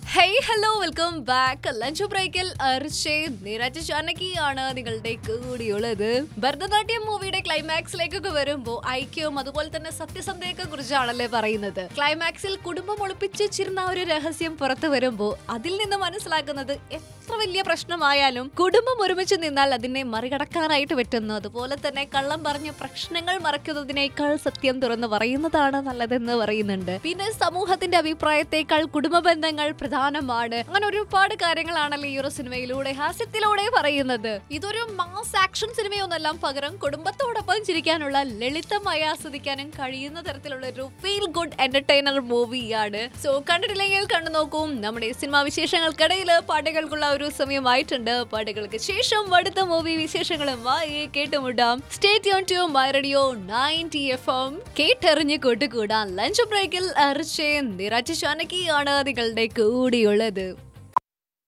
hey hello welcome back lunch ബ്രേക്കിൽ അർഷേ നിരജ് ജാനകിയാണ് നിങ്ങളുടെ കൂടിയുള്ളത് ഭരതനാട്യം മൂവിയുടെ ക്ലൈമാക്സിലേക്കൊക്കെ വരുമ്പോൾ ഐക്യവും അതുപോലെ തന്നെ സത്യസന്ധതയൊക്കെ കുറിച്ചാണല്ലേ പറയുന്നത് ക്ലൈമാക്സിൽ കുടുംബം ഒളിപ്പിച്ചിരുന്ന ഒരു രഹസ്യം പുറത്തു വരുമ്പോൾ അതിൽ നിന്ന് മനസ്സിലാക്കുന്നത് എത്ര വലിയ പ്രശ്നമായാലും കുടുംബം ഒരുമിച്ച് നിന്നാൽ അതിനെ മറികടക്കാനായിട്ട് പറ്റുന്നു അതുപോലെ തന്നെ കള്ളം പറഞ്ഞ് പ്രശ്നങ്ങൾ മറക്കുന്നതിനേക്കാൾ സത്യം തുറന്ന് പറയുന്നതാണ് നല്ലതെന്ന് പറയുന്നുണ്ട് പിന്നെ സമൂഹത്തിന്റെ അഭിപ്രായത്തെക്കാൾ കുടുംബ ബന്ധങ്ങൾ പ്രധാനമാണ് അങ്ങനെ ഒരുപാട് കാര്യങ്ങളാണല്ലോ ഈ ഒരു സിനിമയിലൂടെ ഹാസ്യത്തിലൂടെ പറയുന്നത് ഇതൊരു മാസ് ആക്ഷൻ സിനിമയൊന്നല്ല പകരം കുടുംബത്തോടൊപ്പം ചിരിക്കാനുള്ള ലളിതമായി ആസ്വദിക്കാനും കഴിയുന്ന തരത്തിലുള്ള ഒരു ഫീൽ ഗുഡ് എന്റർടൈനർ മൂവിയാണ് സോ കണ്ടിട്ടില്ലെങ്കിൽ കണ്ടു നോക്കൂ നമ്മുടെ സിനിമാ വിശേഷങ്ങൾക്കിടയിൽ പാട്ടുകൾക്കുള്ള ഒരു സമയമായിട്ടുണ്ട് പാട്ടുകൾക്ക് ശേഷം അടുത്ത മൂവി വിശേഷങ്ങളുമായി കേട്ടുമുട്ടാം സ്റ്റേറ്റ് ഓൺ to my radio ninety F M കേട്ടറിഞ്ഞ് കൂട്ടുകൂടാൻ ലഞ്ച് ബ്രേക്കിൽ അർച്ചേ നിറച്ച് ചാനകിയാണ് നിങ്ങളുടെ കൂടിയുള്ളത്